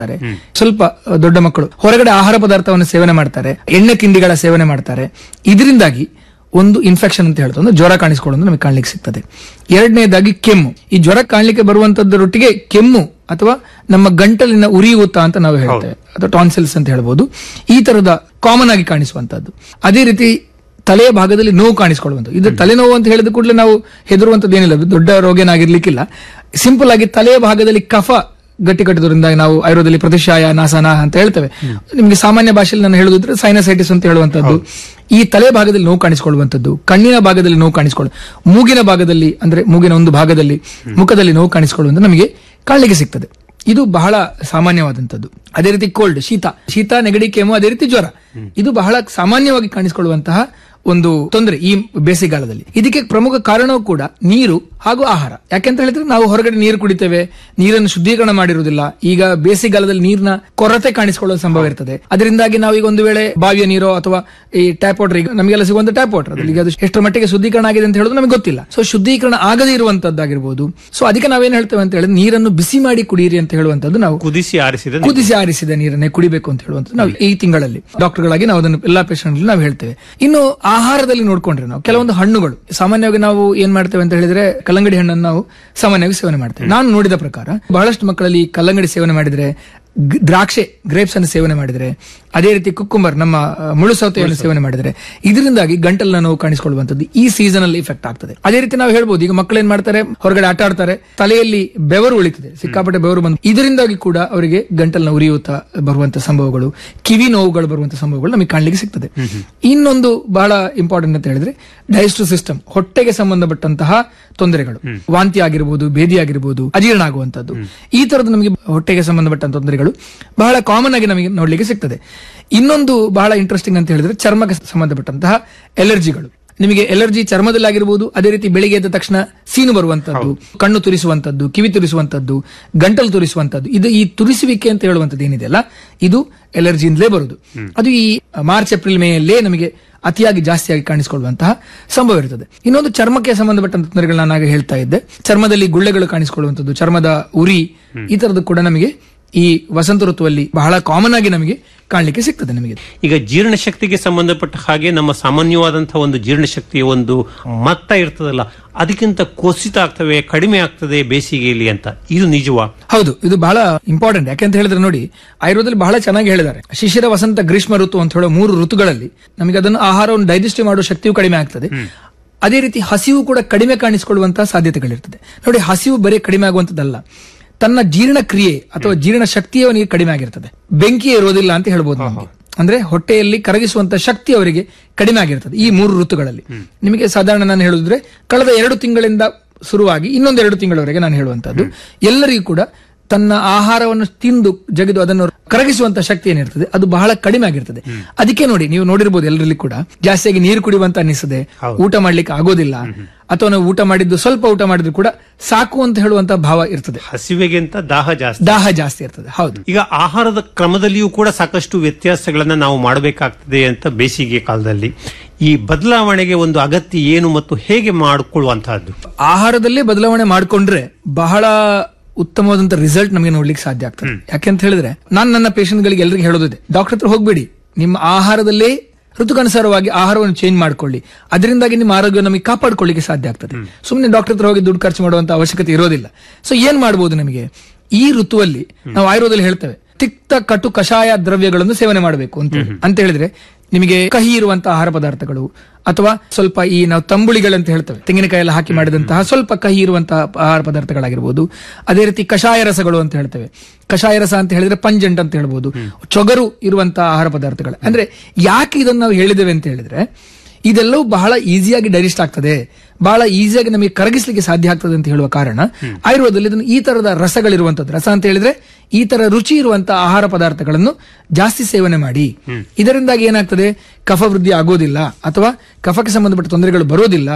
ಮಾಡ್ತಾರೆ ಸ್ವಲ್ಪ ಅಹ್, ದೊಡ್ಡ ಮಕ್ಕಳು ಹೊರಗಡೆ ಆಹಾರ ಪದಾರ್ಥವನ್ನು ಸೇವನೆ ಮಾಡ್ತಾರೆ ಎಣ್ಣೆ ತಿಂಡಿಗಳ ಸೇವನೆ ಮಾಡ್ತಾರೆ ಇದರಿಂದಾಗಿ ಒಂದು ಇನ್ಫೆಕ್ಷನ್ ಅಂತ ಹೇಳ್ತಾರೆ ಒಂದು ಜ್ವರ ಕಾಣಿಸ್ಕೊಳ್ಳೋದು ನಮಗೆ ಕಾಣ್ಲಿಕ್ಕೆ ಸಿಗ್ತದೆ ಎರಡನೇದಾಗಿ ಕೆಮ್ಮು ಈ ಜ್ವರ ಕಾಣ್ಲಿಕ್ಕೆ ಬರುವಂತದ್ದರೊಟ್ಟಿಗೆ ಕೆಮ್ಮು ಅಥವಾ ನಮ್ಮ ಗಂಟಲಿನ ಉರಿಯೂತ ಅಂತ ನಾವು ಹೇಳ್ತೇವೆ ಅಥವಾ ಟಾನ್ಸಿಲ್ಸ್ ಅಂತ ಹೇಳ್ಬೋದು ಈ ತರದ ಕಾಮನ್ ಆಗಿ ಕಾಣಿಸುವಂತದ್ದು ಅದೇ ರೀತಿ ತಲೆಯ ಭಾಗದಲ್ಲಿ ನೋವು ಕಾಣಿಸ್ಕೊಳ್ಳುವಂಥದ್ದು ಇದು ತಲೆನೋವು ಅಂತ ಹೇಳಿದ ಕೂಡಲೇ ನಾವು ಹೆದರುವಂತದ್ದು ಏನಿಲ್ಲ ಅದು ದೊಡ್ಡ ರೋಗ ಏನಾಗಿರ್ಲಿಕ್ಕಿಲ್ಲ ಸಿಂಪಲ್ ಆಗಿ ತಲೆಯ ಭಾಗದಲ್ಲಿ ಕಫ ಗಟ್ಟಿ ಕಟ್ಟಿದ್ರಿಂದ ನಾವು ಆಯುರ್ವೇದದಲ್ಲಿ ಪ್ರತಿಶಾಯ ನಾಸನ ಅಂತ ಹೇಳ್ತೇವೆ ನಿಮಗೆ ಸಾಮಾನ್ಯ ಭಾಷೆಯಲ್ಲಿ ನಾನು ಹೇಳುದಿದ್ರೆ ಸೈನಸೈಟಿಸ್ ಅಂತ ಹೇಳುವಂತದ್ದು ಈ ತಲೆ ಭಾಗದಲ್ಲಿ ನೋವು ಕಾಣಿಸ್ಕೊಳ್ಳುವಂಥದ್ದು ಕಣ್ಣಿನ ಭಾಗದಲ್ಲಿ ನೋವು ಕಾಣಿಸ್ಕೊಳ್ಳು ಮೂಗಿನ ಭಾಗದಲ್ಲಿ ಅಂದ್ರೆ ಮೂಗಿನ ಒಂದು ಭಾಗದಲ್ಲಿ ಮುಖದಲ್ಲಿ ನೋವು ಕಾಣಿಸ್ಕೊಳ್ಳುವಂತ ನಮಗೆ ಕಾಣಲಿಕ್ಕೆ ಸಿಗ್ತದೆ ಇದು ಬಹಳ ಸಾಮಾನ್ಯವಾದಂತದ್ದು ಅದೇ ರೀತಿ ಕೋಲ್ಡ್ ಶೀತ ಶೀತ ನೆಗಡಿ ಕೆಮ್ಮು ಅದೇ ರೀತಿ ಜ್ವರ ಇದು ಬಹಳ ಸಾಮಾನ್ಯವಾಗಿ ಕಾಣಿಸಿಕೊಳ್ಳುವಂತಹ ಒಂದು ತೊಂದರೆ ಈ ಬೇಸಿಗೆಗಾಲದಲ್ಲಿ ಇದಕ್ಕೆ ಪ್ರಮುಖ ಕಾರಣವೂ ಕೂಡ ನೀರು ಹಾಗೂ ಆಹಾರ ಯಾಕೆಂತ ಹೇಳಿದ್ರೆ ನಾವು ಹೊರಗಡೆ ನೀರು ಕುಡಿತೇವೆ ನೀರನ್ನು ಶುದ್ಧೀಕರಣ ಮಾಡಿರುವುದಿಲ್ಲ ಈಗ ಬೇಸಿಗೆಗಾಲದಲ್ಲಿ ನೀರಿನ ಕೊರತೆ ಕಾಣಿಸಿಕೊಳ್ಳುವ ಸಂಭವ ಇರ್ತದೆ ಅದರಿಂದಾಗಿ ನಾವು ಈಗ ಒಂದು ವೇಳೆ ಬಾವಿಯ ನೀರೋ ಅಥವಾ ಈ ಟ್ಯಾಪ್ ವಾಟರ್ ಈಗ ನಮಗೆಲ್ಲ ಸಿಗುವಂತ ಟ್ಯಾಪ್ ವಾಟರ್ ಅದ್ರಲ್ಲಿ ಈಗ ಅದು ಎಷ್ಟರ ಮಟ್ಟಿಗೆ ಶುದ್ಧೀಕರಣ ಆಗಿದೆ ಅಂತ ಹೇಳೋದು ನಮಗೆ ಗೊತ್ತಿಲ್ಲ ಸೊ ಶುದ್ಧೀಕರಣ ಆಗದೇ ಇರುವಂತದ್ದಾಗಿರ್ಬೋದು ಸೊ ಅದಕ್ಕೆ ನಾವೇನ್ ಹೇಳ್ತೇವೆ ಅಂತ ಹೇಳಿದ್ರೆ ನೀರನ್ನು ಬಿಸಿ ಮಾಡಿ ಕುಡಿಯಿರಿ ಅಂತ ಹೇಳುವಂತದ್ದು ನಾವು ಕುದಿಸಿ ಆರಿಸಿದ ಕುದಿಸಿ ಆರಿಸಿದ ನೀರನ್ನೇ ಕುಡಿಬೇಕು ಅಂತ ಹೇಳುವಂತ ನಾವು ಈ ತಿಂಗಳಲ್ಲಿ ಡಾಕ್ಟರ್ಗಳಾಗಿ ನಾವು ಅದನ್ನು ಎಲ್ಲಾ ಪೇಷಂಟ್ ನಾವು ಹೇಳ್ತೇವೆ ಇನ್ನು ಆಹಾರದಲ್ಲಿ ನೋಡ್ಕೊಂಡ್ರೆ ನಾವು ಕೆಲವೊಂದು ಹಣ್ಣುಗಳು ಸಾಮಾನ್ಯವಾಗಿ ನಾವು ಏನ್ ಮಾಡ್ತೇವೆ ಅಂತ ಹೇಳಿದ್ರೆ ಕಲ್ಲಂಗಡಿ ಹಣ್ಣನ್ನು ನಾವು ಸಾಮಾನ್ಯವಾಗಿ ಸೇವನೆ ಮಾಡ್ತೇವೆ ನಾನು ನೋಡಿದ ಪ್ರಕಾರ ಬಹಳಷ್ಟು ಮಕ್ಕಳಲ್ಲಿ ಕಲ್ಲಂಗಡಿ ಸೇವನೆ ಮಾಡಿದ್ರೆ ಗ್- ದ್ರಾಕ್ಷೆ ಗ್ರೇಪ್ಸ್ ಅನ್ನು ಸೇವನೆ ಮಾಡಿದ್ರೆ ಅದೇ ರೀತಿ ಕುಕ್ಕುಂಬರ್ ನಮ್ಮ ಆ, ಮುಳ್ಳು ಸೌತೆಯನ್ನು ಸೇವನೆ ಮಾಡಿದ್ರೆ ಇದರಿಂದಾಗಿ ಗಂಟಲಿನ ನೋವು ಕಾಣಿಸಿಕೊಳ್ಳುವಂತದ್ದು ಈ ಸೀಸನ್ ಅಲ್ಲಿ ಇಫೆಕ್ಟ್ ಆಗ್ತದೆ ಅದೇ ರೀತಿ ನಾವು ಹೇಳ್ಬೋದು ಈಗ ಮಕ್ಕಳು ಏನ್ ಮಾಡ್ತಾರೆ ಹೊರಗಡೆ ಆಟ ಆಡ್ತಾರೆ ತಲೆಯಲ್ಲಿ ಬೆವರು ಉಳಿತದೆ ಸಿಕ್ಕಾಪಟ್ಟೆ ಬೆವರು ಬಂದು ಇದರಿಂದಾಗಿ ಕೂಡ ಅವರಿಗೆ ಗಂಟಲಿನ ಉರಿಯೂತ ಬರುವಂತ ಸಂಭವಗಳು ಕಿವಿ ನೋವುಗಳು ಬರುವಂತ ಸಂಭವಗಳು ನಮಗೆ ಕಾಣಲಿಕ್ಕೆ ಸಿಗ್ತದೆ ಇನ್ನೊಂದು ಬಹಳ ಇಂಪಾರ್ಟೆಂಟ್ ಅಂತ ಹೇಳಿದ್ರೆ ಡೈಜೆಸ್ಟಿವ್ ಸಿಸ್ಟಮ್ ಹೊಟ್ಟೆಗೆ ಸಂಬಂಧಪಟ್ಟಂತಹ ತೊಂದರೆಗಳು ವಾಂತಿ ಆಗಿರ್ಬೋದು ಭೇದಿ ಆಗಿರ್ಬೋದು ಅಜೀರ್ಣ ಆಗುವಂತದ್ದು ಈ ತರದ ನಮಗೆ ಹೊಟ್ಟೆಗೆ ಸಂಬಂಧಪಟ್ಟಂತ ತೊಂದರೆಗಳು ಬಹಳ ಕಾಮನ್ ಆಗಿ ನಮಗೆ ನೋಡ್ಲಿಕ್ಕೆ ಸಿಗ್ತದೆ ಇನ್ನೊಂದು ಬಹಳ ಇಂಟ್ರೆಸ್ಟಿಂಗ್ ಅಂತ ಹೇಳಿದ್ರೆ ಚರ್ಮಕ್ಕೆ ಸಂಬಂಧಪಟ್ಟಂತಹ ಎಲರ್ಜಿಗಳು ನಿಮಗೆ ಎಲರ್ಜಿ ಚರ್ಮದಲ್ಲಿ ಆಗಿರ್ಬೋದು ಅದೇ ರೀತಿ ಬೆಳಿಗ್ಗೆ ಎದ್ದ ತಕ್ಷಣ ಸೀನು ಬರುವಂತದ್ದು ಕಣ್ಣು ತುರಿಸುವಂತದ್ದು ಕಿವಿ ತುರಿಸುವಂತದ್ದು ಗಂಟಲು ತುರಿಸುವಂತದ್ದು ಇದು ಈ ತುರಿಸುವಿಕೆ ಅಂತ ಹೇಳುವಂತದ್ದು ಏನಿದೆಯಲ್ಲ ಇದು ಎಲರ್ಜಿಯಿಂದಲೇ ಬರುದು ಅದು ಈ ಮಾರ್ಚ್ ಏಪ್ರಿಲ್ ಮೇಯಲ್ಲೇ ನಮಗೆ ಅತಿಯಾಗಿ ಜಾಸ್ತಿಯಾಗಿ ಕಾಣಿಸಿಕೊಳ್ಳುವಂತಹ ಸಂಭವ ಇರ್ತದೆ ಇನ್ನೊಂದು ಚರ್ಮಕ್ಕೆ ಸಂಬಂಧಪಟ್ಟಂತ ತೊಂದರೆಗಳನ್ನ ನಾನು ಆಗ ಹೇಳ್ತಾ ಇದ್ದೆ ಚರ್ಮದಲ್ಲಿ ಗುಳ್ಳೆಗಳು ಕಾಣಿಸಿಕೊಳ್ಳುವಂತದ್ದು ಚರ್ಮದ ಉರಿ ಈ ತರದ್ದು ಕೂಡ ನಮಗೆ ಈ ವಸಂತ ಋತುವಲ್ಲಿ ಬಹಳ ಕಾಮನ್ ಆಗಿ ನಮಗೆ ಕಾಣಲಿಕ್ಕೆ ಸಿಗ್ತದೆ ನಮಗೆ ಈಗ ಜೀರ್ಣಶಕ್ತಿಗೆ ಸಂಬಂಧಪಟ್ಟ ಹಾಗೆ ನಮ್ಮ ಸಾಮಾನ್ಯವಾದಂತಹ ಒಂದು ಜೀರ್ಣಶಕ್ತಿಯ ಒಂದು ಮಟ್ಟ ಇರ್ತದಲ್ಲ ಅದಕ್ಕಿಂತ ಕುಸಿತ ಆಗ್ತವೆ ಕಡಿಮೆ ಆಗ್ತದೆ ಬೇಸಿಗೆಯಲ್ಲಿ ಅಂತ ಇದು ನಿಜವಾ ಹೌದು ಇದು ಬಹಳ ಇಂಪಾರ್ಟೆಂಟ್ ಯಾಕೆಂತ ಹೇಳಿದ್ರೆ ನೋಡಿ ಆಯುರ್ವೇದದಲ್ಲಿ ಬಹಳ ಚೆನ್ನಾಗಿ ಹೇಳಿದ್ದಾರೆ ಶಿಶಿರ ವಸಂತ ಗ್ರೀಷ್ಮ ಋತು ಅಂತ ಹೇಳೋ ಮೂರು ಋತುಗಳಲ್ಲಿ ನಮಗೆ ಅದನ್ನು ಆಹಾರವನ್ನು ಡೈಜೆಸ್ಟ್ ಮಾಡುವ ಶಕ್ತಿಯು ಕಡಿಮೆ ಆಗ್ತದೆ ಅದೇ ರೀತಿ ಹಸಿವು ಕೂಡ ಕಡಿಮೆ ಕಾಣಿಸಿಕೊಳ್ಳುವಂತಹ ಸಾಧ್ಯತೆಗಳಿರ್ತದೆ ನೋಡಿ ಹಸಿವು ಬರೀ ಕಡಿಮೆ ಆಗುವಂತದ್ದಲ್ಲ ತನ್ನ ಜೀರ್ಣ ಕ್ರಿಯೆ ಅಥವಾ ಜೀರ್ಣ ಶಕ್ತಿಯೇ ಅವನಿಗೆ ಕಡಿಮೆ ಆಗಿರ್ತದೆ ಬೆಂಕಿ ಇರೋದಿಲ್ಲ ಅಂತ ಹೇಳ್ಬೋದು ನಮಗೆ ಅಂದ್ರೆ ಹೊಟ್ಟೆಯಲ್ಲಿ ಕರಗಿಸುವಂತ ಶಕ್ತಿ ಅವರಿಗೆ ಕಡಿಮೆ ಆಗಿರ್ತದೆ ಈ ಮೂರು ಋತುಗಳಲ್ಲಿ ನಿಮಗೆ ಸಾಧಾರಣ ನಾನು ಹೇಳುದ್ರೆ ಕಳೆದ ಎರಡು ತಿಂಗಳಿಂದ ಶುರುವಾಗಿ ಇನ್ನೊಂದು ಎರಡು ತಿಂಗಳವರೆಗೆ ನಾನು ಹೇಳುವಂತದ್ದು ಎಲ್ಲರಿಗೂ ಕೂಡ ತನ್ನ ಆಹಾರವನ್ನು ತಿಂದು ಜಗಿದು ಅದನ್ನು ಕರಗಿಸುವಂತ ಶಕ್ತಿ ಏನಿರ್ತದೆ ಅದು ಬಹಳ ಕಡಿಮೆ ಆಗಿರ್ತದೆ ಅದಕ್ಕೆ ನೋಡಿ ನೀವು ನೋಡಿರ್ಬೋದು ಎಲ್ಲರಲ್ಲಿ ಕೂಡ ಜಾಸ್ತಿಯಾಗಿ ನೀರು ಕುಡಿಯುವಂತ ಅನಿಸ್ತದೆ ಊಟ ಮಾಡ್ಲಿಕ್ಕೆ ಆಗೋದಿಲ್ಲ ಅಥವಾ ನಾವು ಊಟ ಮಾಡಿದ್ದು ಸ್ವಲ್ಪ ಊಟ ಮಾಡಿದ್ರು ಕೂಡ ಸಾಕು ಅಂತ ಹೇಳುವಂತ ಭಾವ ಇರ್ತದೆ ಹಸಿವೆಗಿಂತ ದಾಹ ಜಾಸ್ತಿ ದಾಹ ಜಾಸ್ತಿ ಇರ್ತದೆ ಹೌದು ಈಗ ಆಹಾರದ ಕ್ರಮದಲ್ಲಿಯೂ ಕೂಡ ಸಾಕಷ್ಟು ವ್ಯತ್ಯಾಸಗಳನ್ನ ನಾವು ಮಾಡಬೇಕಾಗ್ತದೆ ಅಂತ ಬೇಸಿಗೆ ಕಾಲದಲ್ಲಿ ಈ ಬದಲಾವಣೆಗೆ ಒಂದು ಅಗತ್ಯ ಏನು ಮತ್ತು ಹೇಗೆ ಮಾಡಿಕೊಳ್ಳುವಂತಹದ್ದು ಆಹಾರದಲ್ಲೇ ಬದಲಾವಣೆ ಮಾಡಿಕೊಂಡ್ರೆ ಬಹಳ ಉತ್ತಮವಾದಂತ ರಿಸಲ್ಟ್ ನಮಗೆ ನೋಡ್ಲಿಕ್ಕೆ ಸಾಧ್ಯ ಆಗ್ತದೆ ಯಾಕೆಂತ ಹೇಳಿದ್ರೆ ನಾನು ನನ್ನ ಪೇಷಂಟ್ ಗಳಿಗೆ ಎಲ್ಲರಿಗೂ ಹೇಳೋದಿದೆ ಡಾಕ್ಟರ್ ಹತ್ರ ಹೋಗ್ಬೇಡಿ ನಿಮ್ಮ ಆಹಾರದಲ್ಲೇ ಋತುಕನುಸಾರವಾಗಿ ಆಹಾರವನ್ನು ಚೇಂಜ್ ಮಾಡ್ಕೊಳ್ಳಿ ಅದರಿಂದಾಗಿ ನಿಮ್ಮ ಆರೋಗ್ಯ ನಮಗೆ ಕಾಪಾಡ್ಕೊಳ್ಳಿಕ್ಕೆ ಸಾಧ್ಯ ಆಗ್ತದೆ ಸುಮ್ಮನೆ ಡಾಕ್ಟರ್ ಹತ್ರ ಹೋಗಿ ದುಡ್ಡು ಖರ್ಚು ಮಾಡುವಂತ ಅವಶ್ಯಕತೆ ಇರೋದಿಲ್ಲ ಸೊ ಏನ್ ಮಾಡಬಹುದು ನಮಗೆ ಈ ಋತುವಲ್ಲಿ ನಾವು ಆಯುರ್ವೇದದಲ್ಲಿ ಹೇಳ್ತೇವೆ ತಿಕ್ತ ಕಟು ಕಷಾಯ ದ್ರವ್ಯಗಳನ್ನು ಸೇವನೆ ಮಾಡಬೇಕು ಅಂತ ಹೇಳಿ. ಅಂತ ಹೇಳಿದ್ರೆ ನಿಮಗೆ ಕಹಿ ಇರುವಂತಹ ಆಹಾರ ಪದಾರ್ಥಗಳು ಅಥವಾ ಸ್ವಲ್ಪ ಈ ನಾವು ತಂಬುಳಿಗಳಂತ ಹೇಳ್ತೇವೆ ತೆಂಗಿನಕಾಯಿ ಎಲ್ಲ ಹಾಕಿ ಮಾಡಿದಂತಹ ಸ್ವಲ್ಪ ಕಹಿ ಇರುವಂತಹ ಆಹಾರ ಪದಾರ್ಥಗಳಾಗಿರ್ಬೋದು ಅದೇ ರೀತಿ ಕಷಾಯ ರಸಗಳು ಅಂತ ಹೇಳ್ತೇವೆ ಕಷಾಯ ರಸ ಅಂತ ಹೇಳಿದ್ರೆ ಪಂಜೆಂಟ್ ಅಂತ ಹೇಳ್ಬೋದು ಚೊಗರು ಇರುವಂತಹ ಆಹಾರ ಪದಾರ್ಥಗಳು ಅಂದ್ರೆ ಯಾಕೆ ಇದನ್ನು ನಾವು ಹೇಳಿದ್ದೇವೆ ಅಂತ ಹೇಳಿದ್ರೆ ಇದೆಲ್ಲವೂ ಬಹಳ ಈಸಿಯಾಗಿ ಡೈಜೆಸ್ಟ್ ಆಗ್ತದೆ ಬಹಳ ಈಸಿಯಾಗಿ ನಮಗೆ ಕರಗಿಸ್ಲಿಕ್ಕೆ ಸಾಧ್ಯ ಆಗ್ತದೆ ಅಂತ ಹೇಳುವ ಕಾರಣ ಆಯುರ್ವೇದದಲ್ಲಿ ಇದನ್ನು ಈ ತರದ ರಸಗಳಿರುವಂತದ್ದು ರಸ ಅಂತ ಹೇಳಿದ್ರೆ ಈ ತರ ರುಚಿ ಇರುವಂತಹ ಆಹಾರ ಪದಾರ್ಥಗಳನ್ನು ಜಾಸ್ತಿ ಸೇವನೆ ಮಾಡಿ ಇದರಿಂದಾಗಿ ಏನಾಗ್ತದೆ ಕಫ ವೃದ್ಧಿ ಆಗೋದಿಲ್ಲ ಅಥವಾ ಕಫಕ್ಕೆ ಸಂಬಂಧಪಟ್ಟ ತೊಂದರೆಗಳು ಬರೋದಿಲ್ಲ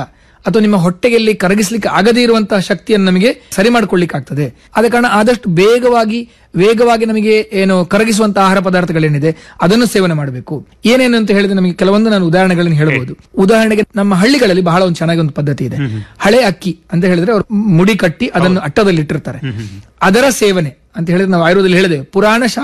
ಅಥವಾ ನಿಮ್ಮ ಹೊಟ್ಟೆಗೆಲ್ಲಿ ಕರಗಿಸ್ಲಿಕ್ಕೆ ಆಗದೇ ಇರುವಂತಹ ಶಕ್ತಿಯನ್ನು ನಮಗೆ ಸರಿ ಮಾಡ್ಕೊಳ್ಳಿಕ್ಕೆ ಆಗ್ತದೆ ಆದ ಕಾರಣ ಆದಷ್ಟು ಬೇಗವಾಗಿ ವೇಗವಾಗಿ ನಮಗೆ ಏನು ಕರಗಿಸುವಂತಹ ಆಹಾರ ಪದಾರ್ಥಗಳೇನಿದೆ ಅದನ್ನು ಸೇವನೆ ಮಾಡಬೇಕು ಏನೇನು ಅಂತ ಹೇಳಿದ್ರೆ ನಮಗೆ ಕೆಲವೊಂದು ನಾನು ಉದಾಹರಣೆಗಳನ್ನು ಹೇಳಬಹುದು ಉದಾಹರಣೆಗೆ ನಮ್ಮ ಹಳ್ಳಿಗಳಲ್ಲಿ ಬಹಳ ಒಂದು ಚೆನ್ನಾಗಿ ಒಂದು ಪದ್ಧತಿ ಇದೆ ಹಳೆ ಅಕ್ಕಿ ಅಂತ ಹೇಳಿದ್ರೆ ಅವರು ಮುಡಿ ಕಟ್ಟಿ ಅದನ್ನು ಅಟ್ಟದಲ್ಲಿ ಇಟ್ಟಿರ್ತಾರೆ ಅದರ ಸೇವನೆ ಅಂತ ಹೇಳಿದ್ರೆ ನಾವು ಆಯುರ್ವೇದದಲ್ಲಿ ಹೇಳಿದೆ ಪುರಾಣ